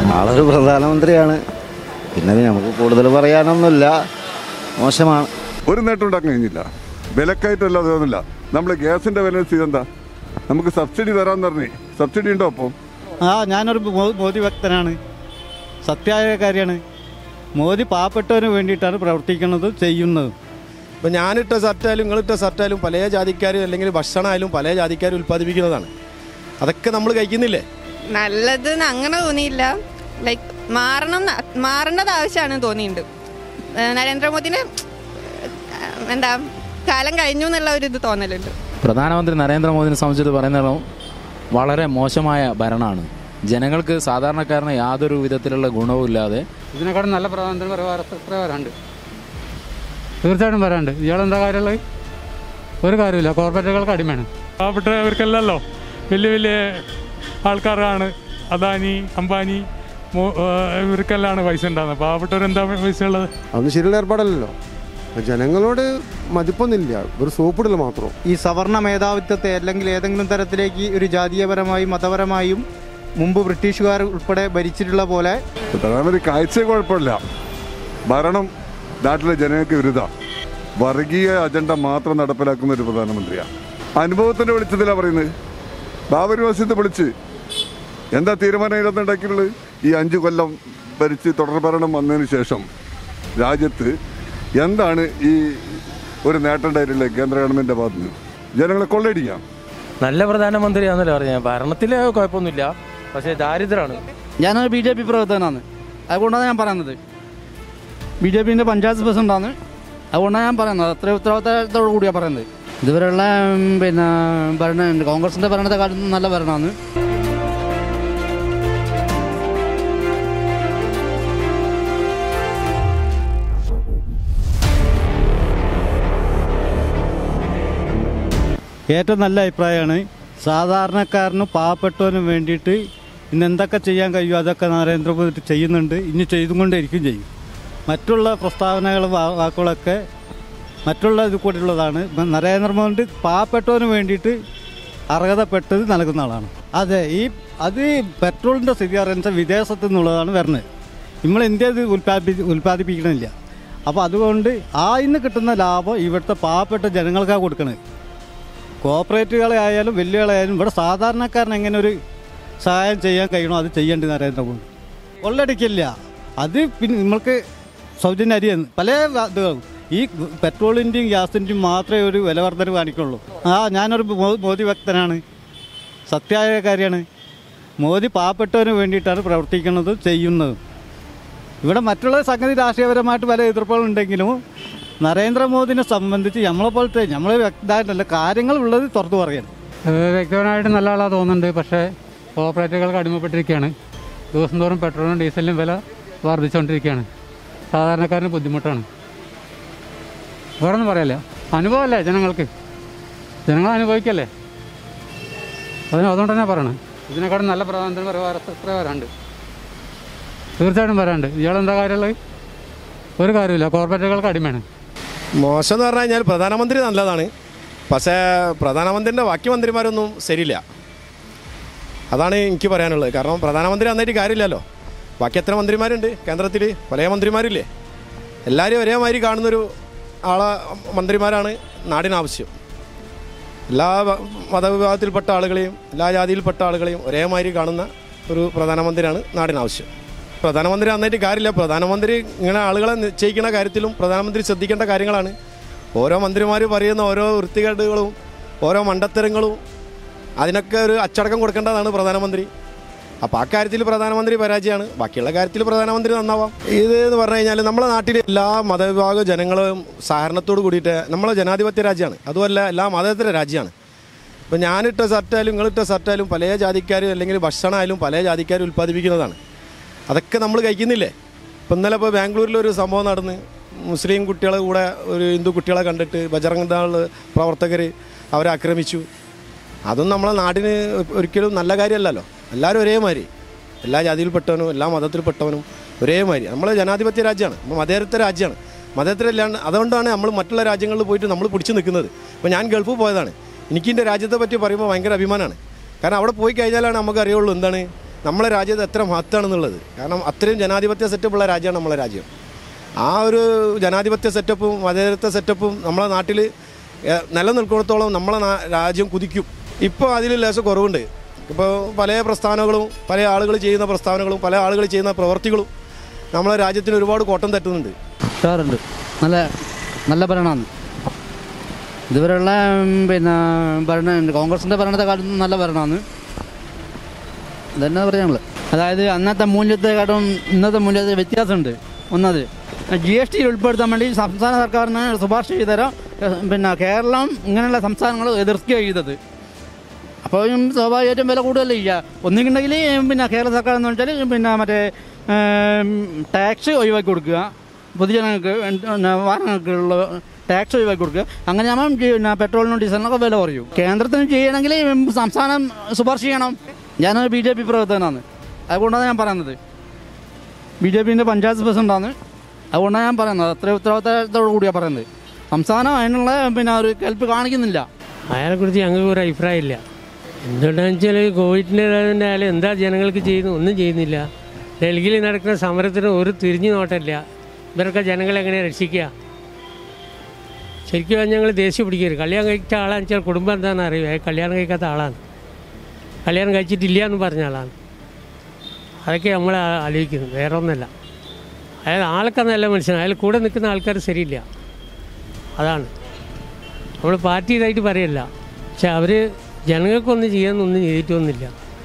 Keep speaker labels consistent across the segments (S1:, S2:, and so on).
S1: ആളൊരു പ്രധാനമന്ത്രിയാണ് പിന്നെ ഇത് നമുക്ക് കൂടുതൽ പറയാനൊന്നുമില്ല മോശമാണ്
S2: ഒരു നേട്ടം ഉണ്ടാക്കാൻ കഴിഞ്ഞില്ല വിലക്കയറ്റമല്ല അതൊന്നുമില്ല നമ്മൾ ഗ്യാസിന്റെ വില സ്ഥിതി എന്താ നമുക്ക് സബ്സിഡി തരാന്ന് പറഞ്ഞേ സബ്സിഡി ഉണ്ടോ അപ്പോൾ
S3: ആ ഞാനൊരു മോ- മോദി ഭക്തനാണ് സത്യമായ കാര്യമാണ് മോദി പാവപ്പെട്ടവന് വേണ്ടിയിട്ടാണ് പ്രവർത്തിക്കുന്നത് ചെയ്യുന്നത്
S4: ഇപ്പം ഞാനിട്ട ഷർട്ടായാലും നിങ്ങളിട്ട ഷർട്ടായാലും പല ജാതിക്കാരും അല്ലെങ്കിൽ ഭക്ഷണമായാലും പല ജാതിക്കാരും ഉൽപ്പാദിപ്പിക്കുന്നതാണ് അതൊക്കെ നമ്മൾ കഴിക്കുന്നില്ലേ
S5: നല്ലത് അങ്ങനെ തോന്നിയില്ല ലൈക്ക് മാറണം ന്ന- മാറേണ്ടത് ആവശ്യമാണ് തോന്നിയിട്ടുണ്ട് ഏഹ് നരേന്ദ്രമോദിന് ഏഹ് എന്താ കാലം കഴിഞ്ഞു എന്നുള്ള ഒരു ഇത് തോന്നലുണ്ട്
S6: പ്രധാനമന്ത്രി നരേന്ദ്രമോദിനെ സംബന്ധിച്ച് പറയുന്നത് വളരെ മോശമായ ഭരണമാണ് ജനങ്ങൾക്ക് സാധാരണക്കാരന് യാതൊരു വിധത്തിലുള്ള ഗുണവും ഇല്ലാതെ
S7: ഇതിനെക്കാളും നല്ല പ്രധാനമന്ത്രി വേറെ എത്ര വരാണ്ട് തീർച്ചയായിട്ടും വരാണ്ട് ഇയാളെന്താ കാര്യമുള്ളത് ഒരു കാര്യമില്ല കോർപ്പറേറ്റുകൾക്ക് അടിമയാണ്
S8: പാവപ്പെട്ടവർക്കല്ലല്ലോ വലിയ വലിയ ആൾക്കാരാണ് അദാനി അംബാനി മോ- ഏഹ് ഇവർക്കെല്ലാം പൈസ ഉണ്ടാകുന്നത് പാവപ്പെട്ടവരെന്താ പൈസ ഉള്ളത്
S9: അതൊന്നും ശരിയുള്ള ഏർപ്പാടല്ലല്ലോ ജനങ്ങളോട് മതിപ്പൊന്നുമില്ല ഒരു സോപ്പിടൽ മാത്രം
S3: ഈ സവർണ മേധാവിത്വത്തെ അല്ലെങ്കിൽ ഏതെങ്കിലും തരത്തിലേക്ക് ഒരു ജാതീയപരമായും മതപരമായും മുമ്പ് ബ്രിട്ടീഷുകാർ ഉൾപ്പെടെ ഭരിച്ചിട്ടുള്ള പോലെ
S2: പ്രധാനമന്ത്രി കാഴ്ച കുഴപ്പമില്ല ഭരണം നാട്ടിലെ ജനങ്ങൾക്ക് വിരുദ്ധ വർഗീയ അജണ്ട മാത്രം നടപ്പിലാക്കുന്ന ഒരു പ്രധാനമന്ത്രിയാണ് അനുഭവത്തിന്റെ വെളിച്ചത്തിലാണ് പറയുന്നത് ബാബരി മസ്ജിദ് വിളിച്ച് എന്താ തീരുമാനം ഇതിനകത്തുണ്ടാക്കിയിട്ടുള്ളത് ഈ അഞ്ചു കൊല്ലം ഭരിച്ച് തുടർ ഭരണം വന്നതിന് ശേഷം രാജ്യത്ത് എന്താണ് ഈ ഒരു നേട്ടം ഉണ്ടായിട്ടുള്ളത് കേന്ദ്ര ഗവൺമെന്റിന്റെ ഭാഗത്ത് നിന്ന് ജനങ്ങളെ കൊള്ളയടിക്കാം
S10: നല്ല പ്രധാനമന്ത്രിയാണെന്നല്ലോ പറഞ്ഞത് ഭരണത്തിൽ കുഴപ്പമൊന്നുമില്ല പക്ഷേ ദാരിദ്ര്യമാണ്
S3: ഞാനൊരു ബി ജെ പി പ്രവർത്തകനാണ് അതുകൊണ്ടാണ് ഞാൻ പറയുന്നത് ബി ജെ പിൻ്റെ പഞ്ചായത്ത് പ്രസിഡന്റാണ് അതുകൊണ്ടാണ് ഞാൻ പറയുന്നത് അത്ര ഉത്തരവാദിത്തത്തോടു കൂടിയാണ് പറയുന്നത് ഇതുവരെയുള്ള ഉം, പിന്നെ ഭരണ കോൺഗ്രസിൻ്റെ ഭരണത്തെക്കാളും നല്ല ഭരണമാണ് ഏറ്റവും നല്ല അഭിപ്രായമാണ് സാധാരണക്കാരനും പാവപ്പെട്ടവനും വേണ്ടിയിട്ട് ഇന്ന് എന്തൊക്കെ ചെയ്യാൻ കഴിയും അതൊക്കെ നരേന്ദ്രമോദി ചെയ്യുന്നുണ്ട് ഇനി ചെയ്തുകൊണ്ടേയിരിക്കും ചെയ്യും മറ്റുള്ള പ്രസ്താവനകളും വാ- വാക്കുകളൊക്കെ മറ്റുള്ള ഇത് കൂടിയുള്ളതാണ് ഇപ്പം നരേന്ദ്രമോദി പാവപ്പെട്ടവന് വേണ്ടിയിട്ട് അർഹതപ്പെട്ടത് നൽകുന്ന ആളാണ് അതെ ഈ അത് ഈ പെട്രോളിൻ്റെ സ്ഥിതി അറിയുന്ന വിദേശത്തു നിന്നുള്ളതാണ് വരുന്നത് നമ്മൾ ഇന്ത്യ ഇത് ഉൽപ്പാദി ഉൽപ്പാദിപ്പിക്കണില്ല അപ്പോൾ അതുകൊണ്ട് ആ ഇന്ന് കിട്ടുന്ന ലാഭം ഇവിടുത്തെ പാവപ്പെട്ട ജനങ്ങൾക്കാണ് കൊടുക്കണത് കോപ്പറേറ്റുകളെ ആയാലും വലിയകളായാലും ഇവിടെ സാധാരണക്കാരൻ എങ്ങനെ ഒരു സഹായം ചെയ്യാൻ കഴിയണോ അത് ചെയ്യേണ്ടത് നരേന്ദ്രമോദി കൊള്ളടിക്കില്ല അത് പിന്നെ നമ്മൾക്ക് സൗജന്യ അരി എന്ന് പല ഇതുകളും ഈ പെട്രോളിൻ്റെയും ഗ്യാസിൻ്റെയും മാത്രമേ ഒരു വില വർധന കാണിക്കുള്ളൂ ആ ഞാനൊരു മോ- മോദി ഭക്തനാണ് സത്യമായ കാര്യമാണ് മോദി പാവപ്പെട്ടവന് വേണ്ടിയിട്ടാണ് പ്രവർത്തിക്കുന്നത് ചെയ്യുന്നത് ഇവിടെ മറ്റുള്ള സംഗതി രാഷ്ട്രീയപരമായിട്ട് പല എതിർപ്പുകളുണ്ടെങ്കിലും നരേന്ദ്രമോദിനെ സംബന്ധിച്ച് നമ്മളെ പോലത്തെ നമ്മളെ വ്യക്തമായിട്ടല്ല കാര്യങ്ങൾ ഉള്ളത് തുറന്നു പറയണം
S7: ഏഹ് വ്യക്തിപരമായിട്ട് നല്ല ആളാണ് തോന്നുന്നുണ്ട് പക്ഷേ കോർപ്പറേറ്റുകൾക്ക് അടിമപ്പെട്ടിരിക്കുകയാണ് ദിവസം തോറും പെട്രോളിനും ഡീസലിനും വില വർദ്ധിച്ചുകൊണ്ടിരിക്കുകയാണ് സാധാരണക്കാരന് ബുദ്ധിമുട്ടാണ് വേറൊന്നും പറയല്ല അനുഭവമല്ലേ ജനങ്ങൾക്ക് ജനങ്ങൾ അനുഭവിക്കല്ലേ അതിന് അതുകൊണ്ട് തന്നെ പറയണം ഇതിനെക്കാളും നല്ല പ്രധാനമന്ത്രി വേറെ എത്ര വരാണ്ട് തീർച്ചയായിട്ടും വരാണ്ട് ഇയാളെന്താ കാര്യമുള്ളത് ഒരു കാര്യമില്ല കോർപ്പറേറ്റുകൾക്ക് അടിമയാണ്
S4: മോശം എന്ന് പറഞ്ഞു കഴിഞ്ഞാൽ പ്രധാനമന്ത്രി നല്ലതാണ് പക്ഷേ പ്രധാനമന്ത്രിൻ്റെ ബാക്കി മന്ത്രിമാരൊന്നും ശരിയില്ല അതാണ് എനിക്ക് പറയാനുള്ളത് കാരണം പ്രധാനമന്ത്രി നന്നായിട്ട് കാര്യമില്ലല്ലോ ബാക്കി എത്ര മന്ത്രിമാരുണ്ട് കേന്ദ്രത്തിൽ പല മന്ത്രിമാരില്ലേ എല്ലാവരും ഒരേമാതിരി കാണുന്നൊരു ആളെ മന്ത്രിമാരാണ് നാടിനാവശ്യം എല്ലാ വ- മതവിഭാഗത്തിൽപ്പെട്ട ആളുകളെയും എല്ലാ ജാതിയിൽപ്പെട്ട ആളുകളെയും ഒരേമാതിരി കാണുന്ന ഒരു പ്രധാനമന്ത്രിയാണ് നാടിനാവശ്യം പ്രധാനമന്ത്രി നന്നായിട്ട് കാര്യമില്ല പ്രധാനമന്ത്രി ഇങ്ങനെ ആളുകളെ നിശ്ചയിക്കുന്ന കാര്യത്തിലും പ്രധാനമന്ത്രി ശ്രദ്ധിക്കേണ്ട കാര്യങ്ങളാണ് ഓരോ മന്ത്രിമാർ പറയുന്ന ഓരോ വൃത്തികേടുകളും ഓരോ മണ്ടത്തരങ്ങളും അതിനൊക്കെ ഒരു അച്ചടക്കം കൊടുക്കേണ്ടതാണ് പ്രധാനമന്ത്രി അപ്പോൾ ആ കാര്യത്തിൽ പ്രധാനമന്ത്രി പരാജയമാണ് ബാക്കിയുള്ള കാര്യത്തിൽ പ്രധാനമന്ത്രി നന്നാവാം ഇത് എന്ന് പറഞ്ഞു കഴിഞ്ഞാൽ നമ്മുടെ നാട്ടിലെ എല്ലാ മതവിഭാഗ ജനങ്ങളും സഹകരണത്തോട് കൂടിയിട്ട് നമ്മളെ ജനാധിപത്യ രാജ്യമാണ് അതുമല്ല എല്ലാ മതേതര രാജ്യമാണ് ഇപ്പോൾ ഞാനിട്ട ഷർട്ടായാലും നിങ്ങളിട്ട ഷർട്ടായാലും പല ജാതിക്കാരും അല്ലെങ്കിൽ ഭക്ഷണമായാലും പല ജാതിക്കാരും ഉൽപ്പാദിപ്പിക്കുന്നതാണ് അതൊക്കെ നമ്മൾ കഴിക്കുന്നില്ലേ ഇപ്പം ഇന്നലെ ഇപ്പോൾ ബാംഗ്ലൂരിൽ ഒരു സംഭവം നടന്ന് മുസ്ലിം കുട്ടികളെ കൂടെ ഒരു ഹിന്ദു കുട്ടികളെ കണ്ടിട്ട് ബജറംഗ് ദൾ പ്രവർത്തകർ അവരെ ആക്രമിച്ചു അതൊന്നും നമ്മളെ നാടിന് ഒരിക്കലും നല്ല കാര്യമല്ലല്ലോ എല്ലാവരും ഒരേമാതിരി എല്ലാ ജാതിയിൽപ്പെട്ടവനും എല്ലാ മതത്തിൽപ്പെട്ടവനും ഒരേമാതിരി നമ്മളെ ജനാധിപത്യ രാജ്യമാണ് നമ്മൾ മതേതര രാജ്യമാണ് മതേതരല്ലാണ്ട് അതുകൊണ്ടാണ് നമ്മൾ മറ്റുള്ള രാജ്യങ്ങളിൽ പോയിട്ട് നമ്മൾ പിടിച്ചു നിൽക്കുന്നത് ഇപ്പോൾ ഞാൻ ഗൾഫിൽ പോയതാണ് എനിക്ക് എൻ്റെ രാജ്യത്തെ പറ്റി പറയുമ്പോൾ ഭയങ്കര അഭിമാനമാണ് കാരണം അവിടെ പോയി കഴിഞ്ഞാലാണ് നമുക്ക് അറിയുള്ളൂ എന്താണ് നമ്മളെ രാജ്യത്ത് എത്ര മഹത്താണെന്നുള്ളത് കാരണം അത്രയും ജനാധിപത്യ സെറ്റപ്പുള്ള രാജ്യമാണ് നമ്മളെ രാജ്യം ആ ഒരു ജനാധിപത്യ സെറ്റപ്പും മതേതരത്വ സെറ്റപ്പും നമ്മളെ നാട്ടിൽ ഏഹ്, നിലനിൽക്കുന്നിടത്തോളം നമ്മളെ നാ- രാജ്യം കുതിക്കും ഇപ്പോൾ അതിൽ ലേശം കുറവുണ്ട് ഇപ്പോൾ പല പ്രസ്ഥാനങ്ങളും പല ആളുകൾ ചെയ്യുന്ന പ്രസ്താവനകളും പല ആളുകൾ ചെയ്യുന്ന പ്രവർത്തികളും നമ്മളെ രാജ്യത്തിന് ഒരുപാട് കോട്ടം തട്ടുന്നുണ്ട്
S11: ഉഷാറുണ്ട് നല്ല നല്ല ഭരണമാണ് ഇതുവരെയുള്ള ഉം, പിന്നെ ഭരണ കോൺഗ്രസിൻ്റെ ഭരണത്തെക്കാട്ടും നല്ല ഭരണമാണ് ഇതന്നെ പറയാനുള്ളത് അതായത് അന്നത്തെ മൂല്യത്തെക്കാട്ടും ഇന്നത്തെ മൂല്യത്തെ വ്യത്യാസമുണ്ട് ഒന്നത് ജി എസ് ടി ഉൾപ്പെടുത്താൻ വേണ്ടി സംസ്ഥാന സർക്കാരിന് ശുപാർശ ചെയ്തരം പിന്നെ കേരളം ഇങ്ങനെയുള്ള സംസ്ഥാനങ്ങൾ എതിർക്കുകയാണ് ചെയ്തത് അപ്പോൾ സ്വാഭാവികമായിട്ടും വില കൂടുതലല്ലേ ചെയ്യുക ഒന്നുകിണ്ടെങ്കിൽ പിന്നെ കേരള സർക്കാർ എന്ന് വെച്ചാൽ പിന്നെ മറ്റേ ടാക്സ് ഒഴിവാക്കി കൊടുക്കുക പൊതുജനങ്ങൾക്ക് പിന്നെ വാഹനങ്ങൾക്കുള്ള ടാക്സ് ഒഴിവാക്കി കൊടുക്കുക അങ്ങനെ ആകുമ്പോൾ പിന്നെ പെട്രോളിനും ഡീസലിനൊക്കെ വില കുറയും കേന്ദ്രത്തിന് ചെയ്യണമെങ്കിൽ സംസ്ഥാനം ശുപാർശ ചെയ്യണം ഞാനൊരു ബി ജെ പി പ്രവർത്തകനാണ് അതുകൊണ്ടാണ് ഞാൻ പറയുന്നത് ബി ജെ പിൻ്റെ പഞ്ചായത്ത് പ്രസിഡന്റാണ് അതുകൊണ്ടാണ് ഞാൻ പറയുന്നത് അത്ര ഉത്തരവാദിത്തത്തോടു കൂടിയാണ് പറയുന്നത് സംസ്ഥാനം അതിനുള്ള പിന്നെ ഒരു കെൽപ്പ് കാണിക്കുന്നില്ല
S12: അയാളെക്കുറിച്ച് ഞങ്ങൾക്ക് ഒരു അഭിപ്രായമില്ല എന്തുകൊണ്ടാണെന്ന് വെച്ചാൽ കോവിഡിൻ്റെ ആയാലും എന്താ ജനങ്ങൾക്ക് ചെയ്യുന്നു ഒന്നും ചെയ്യുന്നില്ല ഡൽഹിയിൽ നടക്കുന്ന സമരത്തിന് ഒരു തിരിഞ്ഞു നോട്ടമില്ല ഇവരൊക്കെ ജനങ്ങളെ എങ്ങനെ രക്ഷിക്കുക ശരിക്കും പറഞ്ഞാൽ ഞങ്ങൾ ദേഷ്യം പിടിക്കരുത് കല്യാണം കഴിച്ച ആളാന്ന് വെച്ചാൽ കുടുംബം എന്താണെന്ന് അറിയുക അയാൾ കല്യാണം കഴിക്കാത്ത ആളാണ് കല്യാണം കഴിച്ചിട്ടില്ല എന്ന് പറഞ്ഞ ആളാണ് അതൊക്കെ നമ്മൾ ആലോചിക്കുന്നത് വേറെ ഒന്നല്ല അയാൾ ആളൊക്കെ നല്ല മനുഷ്യനാണ് അയാൾ കൂടെ നിൽക്കുന്ന ആൾക്കാർ ശരിയില്ല അതാണ് നമ്മൾ പാർട്ടി ഇതായിട്ട് പറയല്ല പക്ഷെ അവർ ജനങ്ങൾക്കൊന്നും ചെയ്യാനൊന്നും ചെയ്തിട്ടൊന്നുമില്ല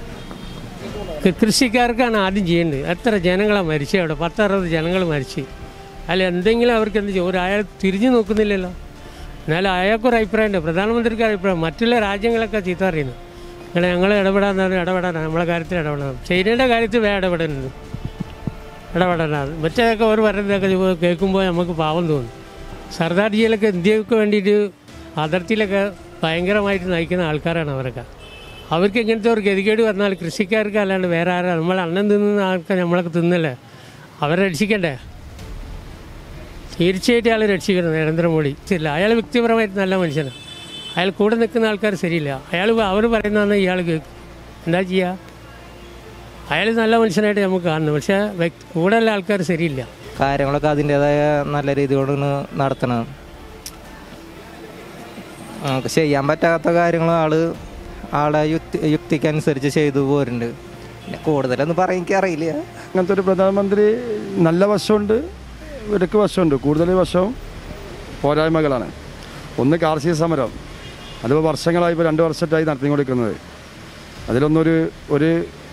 S12: കൃ- കൃഷിക്കാർക്കാണ് ആദ്യം ചെയ്യേണ്ടത് എത്ര ജനങ്ങളാണ് മരിച്ചത് അവിടെ പത്തറുപത് ജനങ്ങൾ മരിച്ച് അതിൽ എന്തെങ്കിലും അവർക്ക് എന്ത് ചെയ്യും ഒരു അയാൾ തിരിഞ്ഞു നോക്കുന്നില്ലല്ലോ എന്നാലും അയാൾക്കൊരു അഭിപ്രായമുണ്ട് പ്രധാനമന്ത്രിക്ക് അഭിപ്രായം മറ്റുള്ള രാജ്യങ്ങളൊക്കെ ചീത്ത പറയുന്നു ഇങ്ങനെ ഞങ്ങൾ ഇടപെടാന്നാണ് ഇടപെടാൻ നമ്മളെ കാര്യത്തിൽ ഇടപെടണം ചൈനയുടെ കാര്യത്തിൽ വേ ഇടപെടുന്നുണ്ട് ഇടപെടണം മറ്റേതൊക്കെ ഒരു പറയുന്നതൊക്കെ കേൾക്കുമ്പോൾ നമുക്ക് പാവം തോന്നും സർദാർജിയിലൊക്കെ ഇന്ത്യക്ക് വേണ്ടിയിട്ട് അതിർത്തിയിലൊക്കെ ഭയങ്കരമായിട്ട് നയിക്കുന്ന ആൾക്കാരാണ് അവരൊക്കെ അവർക്ക് ഇങ്ങനത്തെ ഒരു ഗതികേട് വന്നാൽ കൃഷിക്കാർക്ക് അല്ലാണ്ട് വേറെ ആരാ നമ്മൾ അന്നം തിന്നുന്ന ആൾക്കാർ നമ്മളൊക്കെ തിന്നല്ലേ അവരെ രക്ഷിക്കണ്ടേ തീർച്ചയായിട്ടും അയാൾ രക്ഷിക്കണം നരേന്ദ്രമോദി ഇല്ല അയാൾ വ്യക്തിപരമായിട്ട് നല്ല മനുഷ്യനാണ് അയാൾ കൂടെ നിൽക്കുന്ന ആൾക്കാർ ശരിയില്ല അയാൾ അവർ പറയുന്നതാണ് ഇയാൾ കേൾക്കും എന്താ ചെയ്യുക അയാൾ നല്ല മനുഷ്യനായിട്ട് നമുക്ക് കാണുന്നു പക്ഷേ വ്യക്തി കൂടെയുള്ള ആൾക്കാർ ശരിയില്ല
S13: കാര്യങ്ങളൊക്കെ അതിൻ്റെതായ നല്ല രീതി കൊണ്ടാണ് നടത്തണം നമുക്ക് ചെയ്യാൻ പറ്റാത്ത കാര്യങ്ങൾ ആള് ആളെ യുക്തി യുക്തിക്കനുസരിച്ച് ചെയ്തു പോരുന്നുണ്ട് പിന്നെ കൂടുതലൊന്നും പറയാൻ എനിക്കറിയില്ല
S14: അങ്ങനത്തെ ഒരു പ്രധാനമന്ത്രി നല്ല വശമുണ്ട് ഇടയ്ക്ക് വശമുണ്ട് കൂടുതൽ വശവും പോരായ്മകളാണ് ഒന്ന് കാർഷിക സമരം അതിപ്പോൾ വർഷങ്ങളായി ഇപ്പോൾ രണ്ട് വർഷമായി നടത്തിക്കൊണ്ടിരിക്കുന്നത് അതിലൊന്നൊരു ഒരു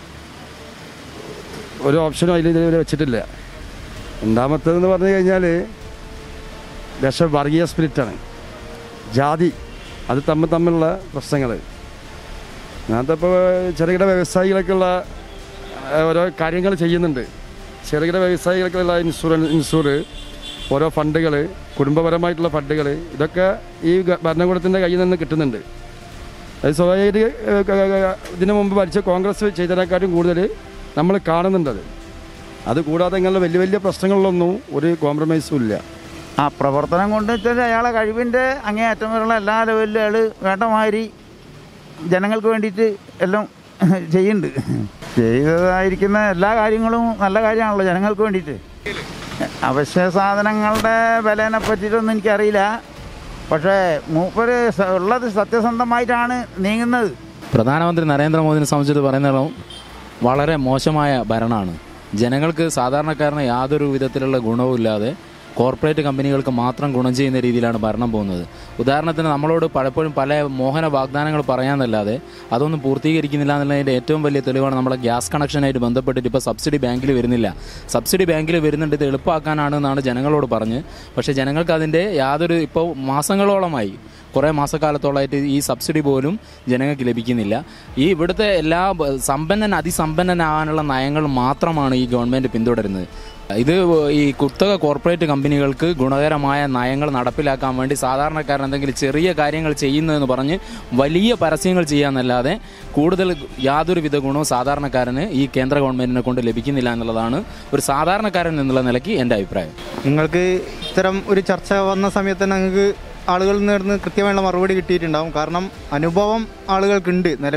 S14: ഒരു ഓപ്ഷനും അതിൽ ഇതുവരെ വെച്ചിട്ടില്ല രണ്ടാമത്തേതെന്ന് പറഞ്ഞു കഴിഞ്ഞാൽ ദേശ വർഗീയ സ്പിരിറ്റാണ് ജാതി അത് തമ്മിൽ തമ്മിലുള്ള പ്രശ്നങ്ങൾ അങ്ങനത്തെ ഇപ്പോൾ ചെറുകിട വ്യവസായികൾക്കുള്ള ആ, ഓരോ കാര്യങ്ങൾ ചെയ്യുന്നുണ്ട് ചെറുകിട വ്യവസായികൾക്കുള്ള ഇൻഷുറൻസ് ഇൻഷൂർ ഓരോ ഫണ്ടുകൾ കുടുംബപരമായിട്ടുള്ള ഫണ്ടുകൾ ഇതൊക്കെ ഈ ഗ- ഭരണകൂടത്തിൻ്റെ കയ്യിൽ നിന്ന് കിട്ടുന്നുണ്ട് അത് സ്വാഭാവികമായിട്ട് ഏ, ക- ക- ഇതിനു മുമ്പ് ഭരിച്ച കോൺഗ്രസ് ചെയ്തതിനെക്കാട്ടും കൂടുതൽ നമ്മൾ കാണുന്നുണ്ടത് അത് കൂടാതെ ഇങ്ങനെയുള്ള വലിയ വലിയ പ്രശ്നങ്ങളിലൊന്നും ഒരു കോംപ്രമൈസും ഇല്ല
S15: ആ പ്രവർത്തനം കൊണ്ട് വെച്ചാൽ അയാളെ കഴിവിൻ്റെ അങ്ങേയറ്റം വരെയുള്ള എല്ലാ ലെവലിലും അയാൾ വേണ്ടമാതിരി ജനങ്ങൾക്ക് വേണ്ടിയിട്ട് എല്ലാം ചെയ്യുന്നുണ്ട് ചെയ്തതായിരിക്കുന്ന എല്ലാ കാര്യങ്ങളും നല്ല കാര്യമാണല്ലോ ജനങ്ങൾക്ക് വേണ്ടിയിട്ട് അവശ്യ സാധനങ്ങളുടെ വിലേനെ പറ്റിയിട്ടൊന്നും എനിക്കറിയില്ല പക്ഷേ മൂപ്പര് സ- ഉള്ളത് സത്യസന്ധമായിട്ടാണ് നീങ്ങുന്നത്
S6: പ്രധാനമന്ത്രി നരേന്ദ്രമോദിനെ സംബന്ധിച്ച് പറയുന്നിടം വളരെ മോശമായ ഭരണമാണ് ജനങ്ങൾക്ക് സാധാരണക്കാരന് യാതൊരു വിധത്തിലുള്ള ഗുണവും ഇല്ലാതെ കോർപ്പറേറ്റ് കമ്പനികൾക്ക് മാത്രം ഗുണം ചെയ്യുന്ന രീതിയിലാണ് ഭരണം പോകുന്നത് ഉദാഹരണത്തിന് നമ്മളോട് പലപ്പോഴും പല മോഹന വാഗ്ദാനങ്ങൾ പറയാമെന്നല്ലാതെ അതൊന്നും പൂർത്തീകരിക്കുന്നില്ല എന്നുള്ളതിൻ്റെ ഏറ്റവും വലിയ തെളിവാണ് നമ്മളെ ഗ്യാസ് കണക്ഷനായിട്ട് ബന്ധപ്പെട്ടിട്ട് ഇപ്പോൾ സബ്സിഡി ബാങ്കിൽ വരുന്നില്ല സബ്സിഡി ബാങ്കിൽ വരുന്നുണ്ട് ഇത് എളുപ്പമാക്കാനാണ് എന്നാണ് ജനങ്ങളോട് പറഞ്ഞ് പക്ഷേ ജനങ്ങൾക്ക് അതിൻ്റെ യാതൊരു ഇപ്പോൾ മാസങ്ങളോളമായി കുറേ മാസക്കാലത്തോളമായിട്ട് ഈ സബ്സിഡി പോലും ജനങ്ങൾക്ക് ലഭിക്കുന്നില്ല ഈ ഇവിടുത്തെ എല്ലാ ബ- സമ്പന്നൻ അതിസമ്പന്നനാകാനുള്ള നയങ്ങൾ മാത്രമാണ് ഈ ഗവൺമെൻറ് പിന്തുടരുന്നത് ഇത് ഈ കുത്തക കോർപ്പറേറ്റ് കമ്പനികൾക്ക് ഗുണകരമായ നയങ്ങൾ നടപ്പിലാക്കാൻ വേണ്ടി സാധാരണക്കാരൻ എന്തെങ്കിലും ചെറിയ കാര്യങ്ങൾ ചെയ്യുന്നതെന്ന് പറഞ്ഞ് വലിയ പരസ്യങ്ങൾ ചെയ്യാന്നല്ലാതെ കൂടുതൽ യാതൊരുവിധ ഗുണവും സാധാരണക്കാരന് ഈ കേന്ദ്ര ഗവൺമെൻറ്റിനെ കൊണ്ട് ലഭിക്കുന്നില്ല എന്നുള്ളതാണ് ഒരു സാധാരണക്കാരൻ എന്നുള്ള നിലയ്ക്ക് എൻ്റെ അഭിപ്രായം
S16: നിങ്ങൾക്ക് ഇത്തരം ഒരു ചർച്ച വന്ന സമയത്ത് തന്നെ നിങ്ങൾക്ക് ആളുകളിൽ നിന്ന് കൃത്യമായുള്ള മറുപടി കിട്ടിയിട്ടുണ്ടാവും കാരണം അനുഭവം ആളുകൾക്കുണ്ട് നിലവിൽ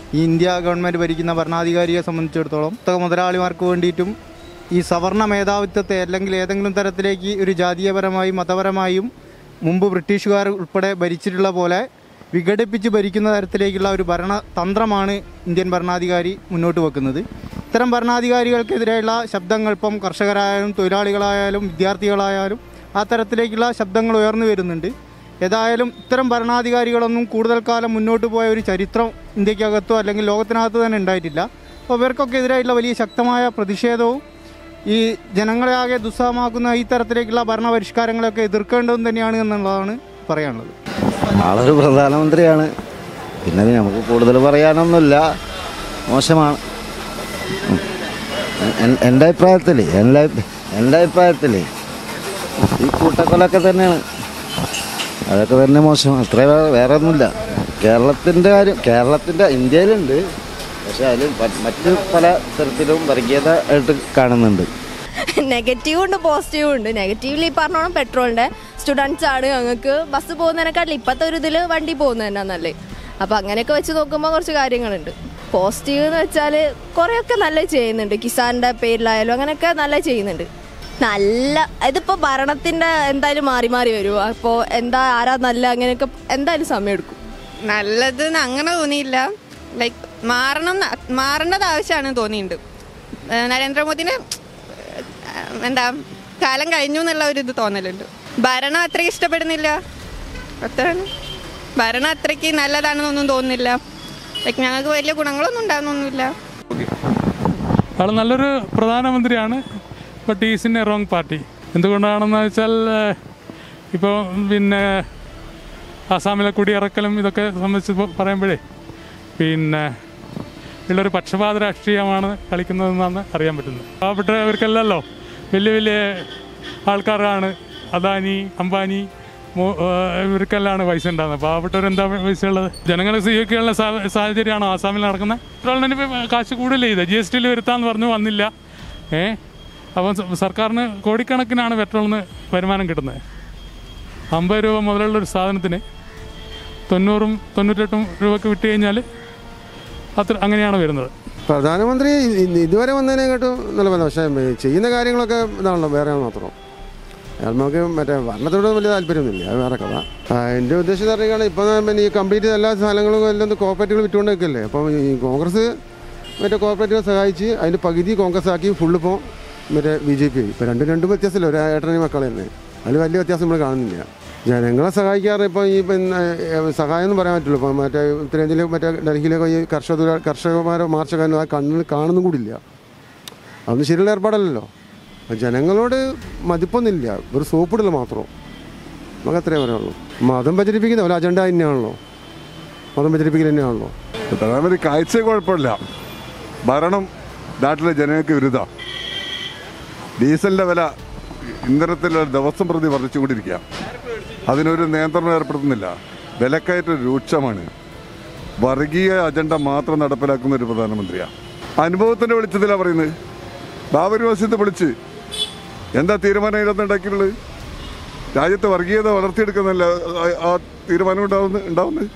S16: ഈ ഇന്ത്യ ഗവൺമെൻറ് ഭരിക്കുന്ന ഭരണാധികാരിയെ സംബന്ധിച്ചിടത്തോളം പുസ്തക മുതലാളിമാർക്ക് വേണ്ടിയിട്ടും ഈ സവർണ മേധാവിത്വത്തെ അല്ലെങ്കിൽ ഏതെങ്കിലും തരത്തിലേക്ക് ഒരു ജാതീയപരമായും മതപരമായും മുമ്പ് ബ്രിട്ടീഷുകാർ ഉൾപ്പെടെ ഭരിച്ചിട്ടുള്ള പോലെ വിഘടിപ്പിച്ച് ഭരിക്കുന്ന തരത്തിലേക്കുള്ള ഒരു ഭരണതന്ത്രമാണ് ഇന്ത്യൻ ഭരണാധികാരി മുന്നോട്ട് വെക്കുന്നത് ഇത്തരം ഭരണാധികാരികൾക്കെതിരെയുള്ള ശബ്ദങ്ങൾ ഇപ്പം കർഷകരായാലും തൊഴിലാളികളായാലും വിദ്യാർത്ഥികളായാലും ആ തരത്തിലേക്കുള്ള ശബ്ദങ്ങൾ ഉയർന്നു വരുന്നുണ്ട് ഏതായാലും ഇത്തരം ഭരണാധികാരികളൊന്നും കൂടുതൽ കാലം മുന്നോട്ട് പോയ ഒരു ചരിത്രം ഇന്ത്യക്കകത്തോ അല്ലെങ്കിൽ ലോകത്തിനകത്തോ തന്നെ ഉണ്ടായിട്ടില്ല അപ്പോൾ ഇവർക്കൊക്കെ എതിരായിട്ടുള്ള വലിയ ശക്തമായ പ്രതിഷേധവും ഈ ജനങ്ങളെ ആകെ ദുസ്സഹമാക്കുന്ന ഈ തരത്തിലേക്കുള്ള ഭരണപരിഷ്കാരങ്ങളൊക്കെ എതിർക്കേണ്ടതും തന്നെയാണ് എന്നുള്ളതാണ് പറയാനുള്ളത്
S1: ആളൊരു പ്രധാനമന്ത്രിയാണ് പിന്നെ അത് നമുക്ക് കൂടുതൽ പറയാനൊന്നുമില്ല മോശമാണ് ഉം. എൻ- എൻ്റെ അഭിപ്രായത്തിൽ എൻ്റെ എൻ്റെ അഭിപ്രായത്തിൽ ഈ കൂട്ടക്കൊലൊക്കെ തന്നെയാണ് അതൊക്കെ തന്നെ മോശം അത്ര വേ- വേറെ ഒന്നുമില്ല കേരളത്തിൻ്റെ കാര്യം കേരളത്തിൻ്റെ ഇന്ത്യയിലുണ്ട് പക്ഷെ അതിൽ പ- മറ്റ് പല തരത്തിലും വർഗീയത ആയിട്ട് കാണുന്നുണ്ട്
S17: നെഗറ്റീവും ഉണ്ട് പോസിറ്റീവും ഉണ്ട് നെഗറ്റീവിൽ ഈ പറഞ്ഞോണം പെട്രോളിന്റെ സ്റ്റുഡൻസ് ആണ് ഞങ്ങൾക്ക് ബസ് പോകുന്നതിനെക്കാട്ടിൽ ഇപ്പോഴത്തെ ഒരു ഇതിൽ വണ്ടി പോകുന്നത് തന്നെ നല്ലത് അപ്പം അങ്ങനെയൊക്കെ വെച്ച് നോക്കുമ്പോൾ കുറച്ച് കാര്യങ്ങളുണ്ട് പോസിറ്റീവ് എന്ന് വെച്ചാൽ കുറേയൊക്കെ നല്ല ചെയ്യുന്നുണ്ട് കിസാന്റെ പേരിലായാലും അങ്ങനെയൊക്കെ നല്ല ചെയ്യുന്നുണ്ട് നല്ല ഇതിപ്പോൾ ഭരണത്തിന്റെ എന്തായാലും മാറി മാറി വരും അപ്പോൾ എന്താ ആരാ നല്ല അങ്ങനെയൊക്കെ എന്തായാലും സമയം എടുക്കും
S5: നല്ലത് അങ്ങനെ തോന്നിയില്ല ലൈക്ക് മാറണം ന്ന് മാറേണ്ടത് ആവശ്യമാണ് തോന്നിയിട്ടുണ്ട് ഏഹ് നരേന്ദ്രമോദിന് ഏഹ് എന്താ കാലം കഴിഞ്ഞു എന്നുള്ള ഒരു ഇത് തോന്നലുണ്ട് ഭരണം അത്രയ്ക്ക് ഇഷ്ടപ്പെടുന്നില്ല അത്രയാണ് ഭരണം അത്രയ്ക്ക് നല്ലതാണെന്നൊന്നും തോന്നുന്നില്ല ലൈക്ക് ഞങ്ങൾക്ക് വലിയ ഗുണങ്ങളൊന്നും ഉണ്ടാകുന്നൊന്നുമില്ല
S8: ആൾ നല്ലൊരു പ്രധാനമന്ത്രിയാണ് but is in a wrong party എന്തുകൊണ്ടാണെന്ന് വെച്ചാൽ ഇപ്പോൾ പിന്നെ ആസാമിലെ കുടിയിറക്കലും ഇതൊക്കെ സംബന്ധിച്ച് പ- പറയുമ്പോഴേ പിന്നെ ഉള്ളൊരു പക്ഷപാത രാഷ്ട്രീയമാണ് കളിക്കുന്നതെന്നാണ് അറിയാൻ പറ്റുന്നത് പാവപ്പെട്ടവർക്കല്ലല്ലോ വലിയ വലിയ ആൾക്കാരാണ് അദാനി അംബാനി മോ- ഏഹ് ഇവർക്കെല്ലാം പൈസ ഉണ്ടാകുന്നത് പാവപ്പെട്ടവരെന്താ പൈസ ഉള്ളത് ജനങ്ങളെ സ്വീകരിക്കാനുള്ള സാ- സാഹചര്യമാണോ ആസാമിൽ നടക്കുന്നത് പെട്രോളിന് ഇപ്പോൾ കാശ് കൂടുതൽ ചെയ്തത് ജി എസ് ടിയിൽ വരുത്താന്ന് പറഞ്ഞു വന്നില്ല ഏ അപ്പം സ- സർക്കാരിന് കോടിക്കണക്കിനാണ് പെട്രോളിന് വരുമാനം കിട്ടുന്നത് അമ്പത് രൂപ മുതലുള്ള ഒരു സാധനത്തിന് തൊണ്ണൂറും തൊണ്ണൂറ്റെട്ടും രൂപക്ക് വിറ്റ് കഴിഞ്ഞാൽ അത്ര അങ്ങനെയാണ് വരുന്നത്
S9: പ്രധാനമന്ത്രി ഇ- ഇതുവരെ വന്നതിനെക്കാട്ടും നല്ല ബന്ധം പക്ഷേ ചെയ്യുന്ന കാര്യങ്ങളൊക്കെ ഇതാണല്ലോ വേറെ മാത്രം അയാൾ നമുക്ക് മറ്റേ ഭരണത്തോട് വലിയ താല്പര്യമൊന്നുമില്ല അത് വേറെ കഥ ആ, എൻ്റെ ഉദ്ദേശം പറയുകയാണ് ഇപ്പോൾ പിന്നെ ഈ കംപ്ലീറ്റ് എല്ലാ സ്ഥലങ്ങളും എല്ലാം കോപ്പറേറ്റീവുകൾ വിറ്റുകൊണ്ട് നിൽക്കല്ലേ അപ്പം ഈ കോൺഗ്രസ് മറ്റേ കോപ്പറേറ്റീവ് സഹായിച്ച് അതിൻ്റെ പകുതി കോൺഗ്രസ് ആക്കി ഫുള്ള് ഇപ്പോൾ മറ്റേ ബി ജെ പി ആയി ഇപ്പോൾ രണ്ടും രണ്ടും വ്യത്യാസമില്ല ഒരു ഏട്ടനെയും മക്കളെ തന്നെ അതിൽ വലിയ വ്യത്യാസം നമ്മൾ കാണുന്നില്ല ജനങ്ങളെ സഹായിക്കാറ് ഇപ്പോൾ ഈ പിന്നെ ഏഹ്, സഹായം എന്ന് പറയാൻ പറ്റുള്ളൂ ഇപ്പോൾ മറ്റേ ഉത്തരേന്ത്യയിലെ മറ്റേ ഡൽഹിയിലൊക്കെ ഈ കർഷക കർഷകന്മാരോ മാർച്ചക്കാരോ ആ കണ്ണിൽ കാണുന്നും കൂടില്ല അതൊന്നും ശരിയുള്ള ഏർപ്പാടല്ലല്ലോ അപ്പോൾ ജനങ്ങളോട് മതിപ്പൊന്നുമില്ല ഒരു സോപ്പിടൽ മാത്രം നമുക്ക് അത്രേ പറയുള്ളൂ മതം പ്രചരിപ്പിക്കുന്ന ഒരു അജണ്ട തന്നെയാണല്ലോ മതം പ്രചരിപ്പിക്കൽ തന്നെയാണല്ലോ
S2: പ്രധാനമന്ത്രി കാഴ്ച കുഴപ്പമില്ല ഭരണം നാട്ടിലെ ജനങ്ങൾക്ക് വിരുദ്ധ ഡീസലിൻ്റെ വില ഇന്ധനത്തിലെ ദിവസം പ്രതി വർദ്ധിച്ചുകൊണ്ടിരിക്കുക അതിനൊരു നിയന്ത്രണം ഏർപ്പെടുത്തുന്നില്ല വിലക്കയറ്റം രൂക്ഷമാണ് വർഗീയ അജണ്ട മാത്രം നടപ്പിലാക്കുന്ന ഒരു പ്രധാനമന്ത്രിയാണ് അനുഭവത്തിൻ്റെ വെളിച്ചത്തിലാണ് പറയുന്നത് ബാബരി മസ്ജിദ് വിളിച്ച് എന്താ തീരുമാനം ഇതിനകത്ത് ഉണ്ടാക്കിയിട്ടുള്ളത് രാജ്യത്തെ വർഗീയത വളർത്തിയെടുക്കുന്നല്ല ആ- ആ തീരുമാനം ഉണ്ടാവുന്ന ഉണ്ടാവുന്നത്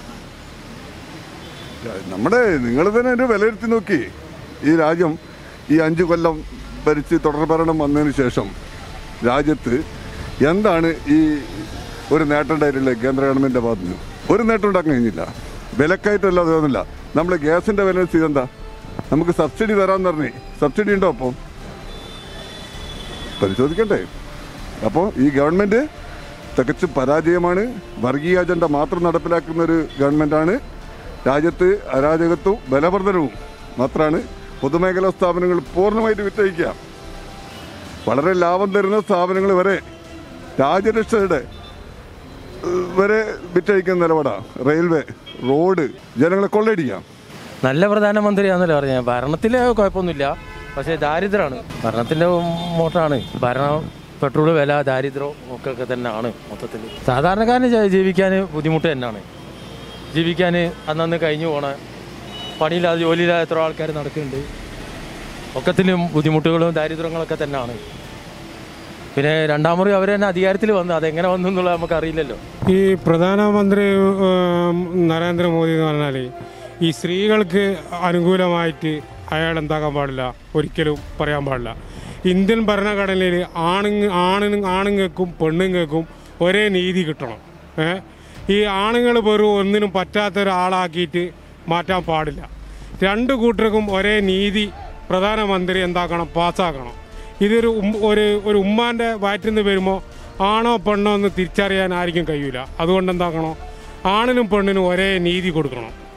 S2: നമ്മുടെ നിങ്ങൾ തന്നെ ഒരു വിലയിരുത്തി നോക്കി ഈ രാജ്യം ഈ അഞ്ച് കൊല്ലം ഭരിച്ച് തുടർ ഭരണം വന്നതിന് ശേഷം രാജ്യത്ത് എന്താണ് ഈ ഒരു നേട്ടം ഉണ്ടായിട്ടില്ല കേന്ദ്ര ഗവൺമെൻറ്റിൻ്റെ ഭാഗത്തു നിന്ന് ഒരു നേട്ടം ഉണ്ടാക്കാൻ കഴിഞ്ഞില്ല വിലക്കയറ്റമല്ല അതൊന്നുമില്ല നമ്മൾ ഗ്യാസിൻ്റെ വില സ്ഥിതി എന്താ നമുക്ക് സബ്സിഡി തരാമെന്ന് പറഞ്ഞേ സബ്സിഡി ഉണ്ടോ അപ്പോൾ പരിശോധിക്കണ്ടേ അപ്പോൾ ഈ ഗവൺമെൻറ് തികച്ചും പരാജയമാണ് വർഗീയ അജണ്ട മാത്രം നടപ്പിലാക്കുന്ന ഒരു ഗവൺമെൻറ്റാണ് രാജ്യത്ത് അരാജകത്വവും ബലവർദ്ധനവും മാത്രമാണ് പൊതുമേഖലാ സ്ഥാപനങ്ങൾ പൂർണ്ണമായിട്ട് വിറ്റഴിക്കുക വളരെ ലാഭം തരുന്ന സ്ഥാപനങ്ങൾ വരെ രാജ്യരക്ഷയുടെ ഏഹ്, വരെ വിറ്റഴിക്കുന്ന നിലപാടാണ് റെയിൽവേ റോഡ് ജനങ്ങളെ കൊള്ളയടിക്കാം
S10: നല്ല പ്രധാനമന്ത്രിയാണെന്നല്ലോ പറഞ്ഞത് ഭരണത്തിൽ കുഴപ്പമൊന്നുമില്ല പക്ഷേ ദാരിദ്ര്യമാണ് ഭരണത്തിൻ്റെ മോട്ടാണ് ഭരണം പെട്രോൾ വില ദാരിദ്ര്യം ഒക്കെ ഒക്കെ തന്നെയാണ് മൊത്തത്തിൽ സാധാരണക്കാരന് ജ- ജീവിക്കാൻ ബുദ്ധിമുട്ട് തന്നെയാണ് ജീവിക്കാൻ അന്നന്ന് കഴിഞ്ഞു പോണ പണിയില്ലാതെ ജോലിയില്ലാതെ എത്ര ആൾക്കാർ നടക്കുന്നുണ്ട് ഒക്കത്തിലും ബുദ്ധിമുട്ടുകളും ദാരിദ്ര്യങ്ങളൊക്കെ തന്നെയാണ് പിന്നെ രണ്ടാമത് അവർ തന്നെ അധികാരത്തിൽ വന്നു അതെങ്ങനെ വന്നു എന്നുള്ളത് നമുക്ക് അറിയില്ലല്ലോ
S18: ഈ പ്രധാനമന്ത്രി ഉം, നരേന്ദ്രമോദി എന്ന് പറഞ്ഞാൽ ഈ സ്ത്രീകൾക്ക് അനുകൂലമായിട്ട് അയാൾ എന്താക്കാൻ പാടില്ല ഒരിക്കലും പറയാൻ പാടില്ല ഇന്ത്യൻ ഭരണഘടനയിൽ ആണുങ്ങ ആണിനും ആണുങ്ങൾക്കും പെണ്ണുങ്ങൾക്കും ഒരേ നീതി കിട്ടണം ഏ ഈ ആണുങ്ങൾ വെറും ഒന്നിനും പറ്റാത്ത ഒരാളാക്കിയിട്ട് മാറ്റാൻ പാടില്ല രണ്ട് കൂട്ടർക്കും ഒരേ നീതി പ്രധാനമന്ത്രി എന്താക്കണം പാസ്സാക്കണം ഇതൊരു ഉം- ഒരു ഒരു ഉമ്മാൻ്റെ വയറ്റിൽ നിന്ന് വരുമ്പോൾ ആണോ പെണ്ണോ എന്ന് തിരിച്ചറിയാൻ ആർക്കും കഴിയൂല അതുകൊണ്ട് എന്താക്കണം ആണിനും പെണ്ണിനും ഒരേ നീതി കൊടുക്കണം